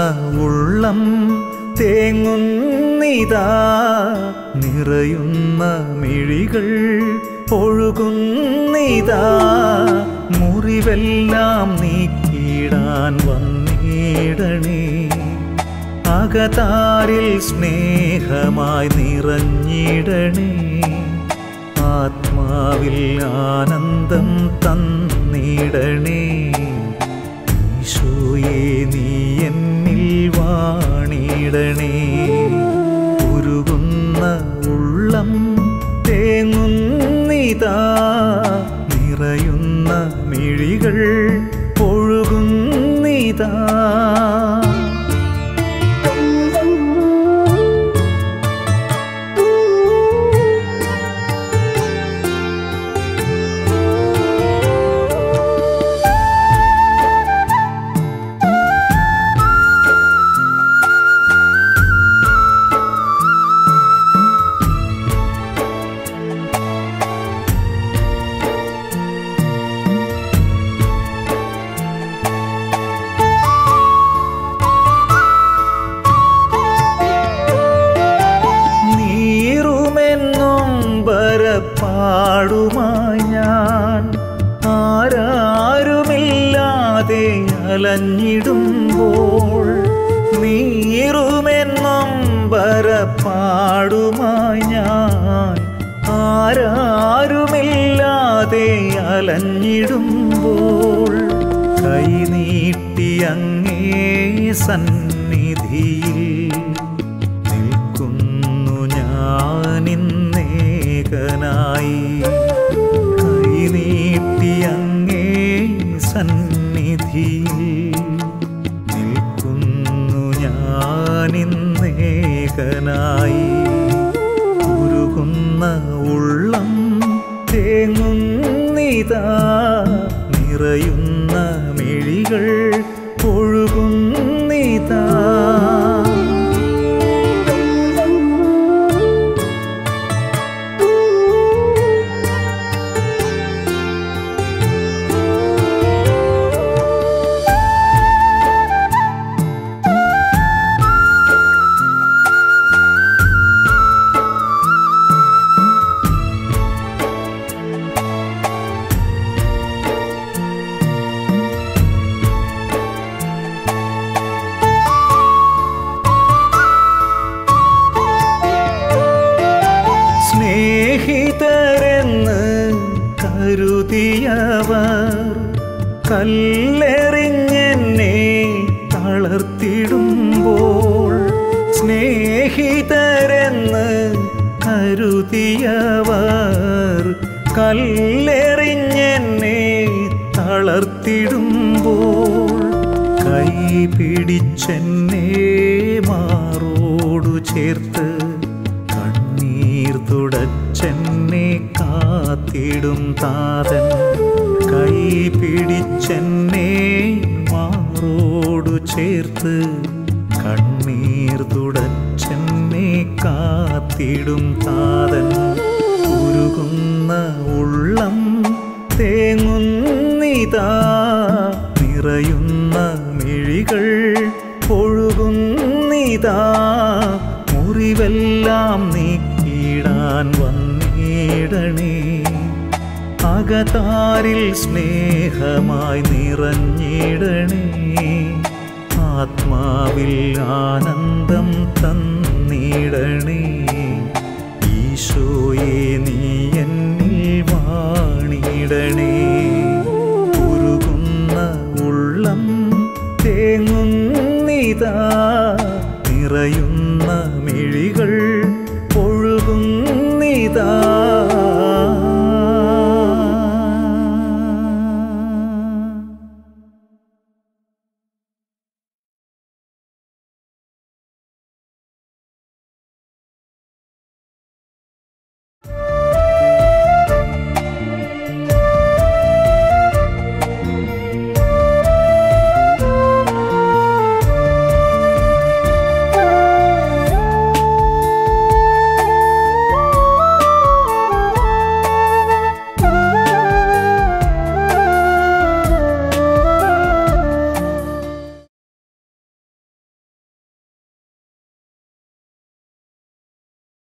ഉള്ളം തേങ്ങുന്നിതാ നിറയുന്ന മിഴികൾ ഒഴുകുന്നിതാ മുറിവെല്ലാം നീക്കിടാൻ വന്നിടണേ അകതാരിൽ സ്നേഹമായി നിറഞ്ഞിടണേ ആത്മാവിൽ ആനന്ദം തന്നിടണേ ഈശോയെ നീ എന്നിൽ വാണിടണേ ഉരുകുന്ന ഉള്ളം തേങ്ങുന്നിതാ നിറയുന്ന മിഴികൾ ഒഴുകുന്നിതാ നീറുമെന്നും ബരപ്പാടുമായി ഞാൻ ആരാരുമില്ലാതെ അലഞ്ഞിടുമ്പോൾ നീറുമെന്നും ബരപ്പാടുമായി ഞാൻ ആരാരുമില്ലാതെ അലഞ്ഞിടുമ്പോൾ കൈനീട്ടി അങ്ങേ സന്നിധിയിൽ നിൽക്കുന്നു ഞാനിന്നേകനായി കൈനീട്ടി അങ്ങേ സന്നിധിയിൽ നിൽക്കുന്നു ഞാനിന്നേകനായി ഉരുകുന്ന ഉള്ളം തേങ്ങുന്നിതാ നിറയുന്ന മിഴികൾ ഒഴുകുന്നിതാ സ്നേഹിതരെന്ന് കരുതിയവർ കല്ലെറിഞ്ഞെന്നെ തളർത്തിടുമ്പോൾ സ്നേഹിതരെന്ന് കരുതിയവർ കല്ലെറിഞ്ഞെന്നെ തളർത്തിടുമ്പോൾ കൈ പിടിച്ചെന്നെ മാറോടു ചേർത്ത് കണ്ണീർ തുടച്ചെന്നെ കാത്തിടും താതൻ കൈ പിടിച്ചെന്നെ മാറോടു ചേർത്ത് കണ്ണീർ തുടച്ചെന്നെ കാത്തിടും താതൻ ഉരുകുന്ന ഉള്ളം തേങ്ങുന്നിതാ നിറയുന്ന മിഴികൾ ഒഴുകുന്നിതാ മുറിവെല്ലാം നീക്കിടാൻ വന്നിടണേ അകതാരിൽ സ്നേഹമായി നിറഞ്ഞിടണേ ആത്മാവിൽ ആനന്ദം തന്നിടണേ ഈശോയെ നീ എന്നിൽ വാണിടണേ ഉരുകുന്ന ഉള്ളം തേങ്ങുന്നിതാ നിറയും